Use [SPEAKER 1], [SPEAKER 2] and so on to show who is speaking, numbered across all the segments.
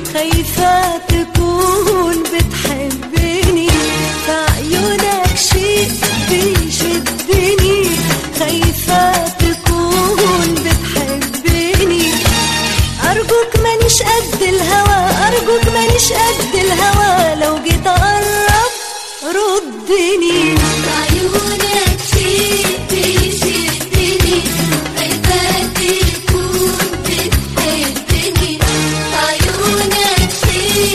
[SPEAKER 1] خايفة تكون بتحبني في عيونك شيء بيشدني خايفة تكون بتحبني أرجوك مانيش قد الهوى أرجوك مانيش قد الهوى لو جيت أقرب ردني
[SPEAKER 2] عيونك شيء بيشدني خايفة تكون بتحبني عيونك شيء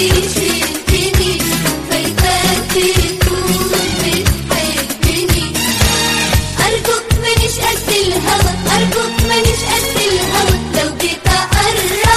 [SPEAKER 2] بيشدني خايفة تكون بتحبني أرجوك مانيش قد الهوى أرجوك مانيش قد الهوى لو جيت أقرب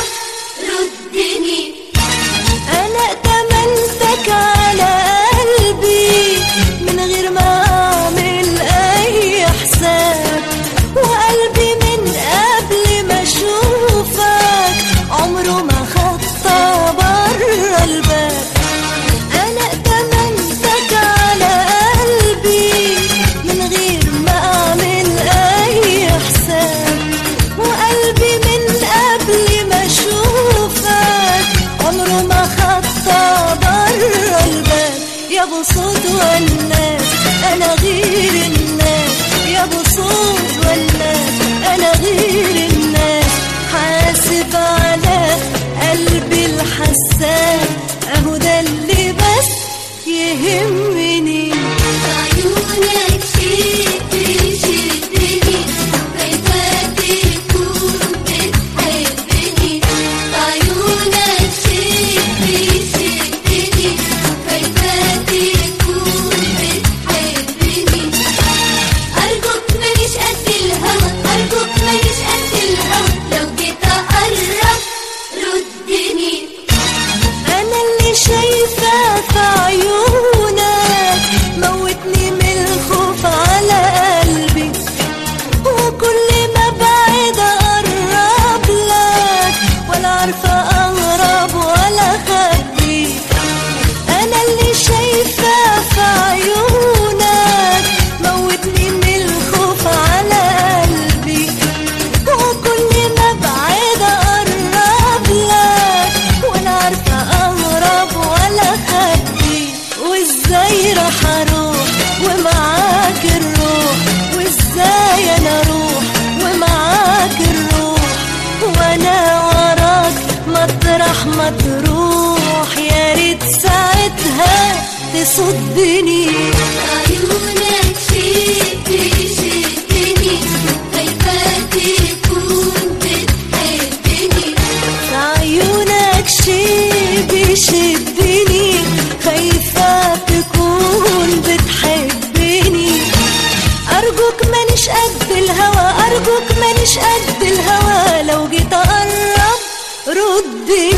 [SPEAKER 2] ردني
[SPEAKER 1] أنا اتمنتك على قلبي من غير ما أعمل أي حساب وقلبي من قبل ما أشوفك عمره ما خطى بره الباب أنا اتمنتك على قلبي من غير ما أعمل أي حساب وقلبي من قبل ما أشوفك عمره ما خطى بره الباب يا ابو صوت والناس انا غير الناس يا ابو صوت والناس انا غير الناس حاسب على قلبي الحساس اهو ده اللي بس يهمني
[SPEAKER 2] عيونك شيء بيشدني خايفة تكون بتحبني عيونك شيء بيشدني خايفة تكون بتحبني أرجوك مانيش قد الهوى أرجوك مانيش قد الهوى لو جيت أقرب ردني
[SPEAKER 1] انا اللي شايفه في عيونك موتني من الخوف على قلبي وكل ما بعيد اقرب لك ولا عارفه اهرب ولا اخبي انا اللي شايفه في عيونك موتني من الخوف على قلبي وكل ما بعيد اقرب لك ولا عارفه اهرب ولا اخبي وازاي راح اروح ومعاك الروح وازاي انا اروح ومعاك الروح وانا وراك مطرح ما تروح يا ريت ساعتها تصدني
[SPEAKER 2] عيونك شيء بيشدني خايفة تكون بتحبني
[SPEAKER 1] عيونك شي بيشدني خايفة تكون بتحبني أرجوك مانيش قد الهوى أرجوك مانيش قد الهوى لو جيت أقرب ردني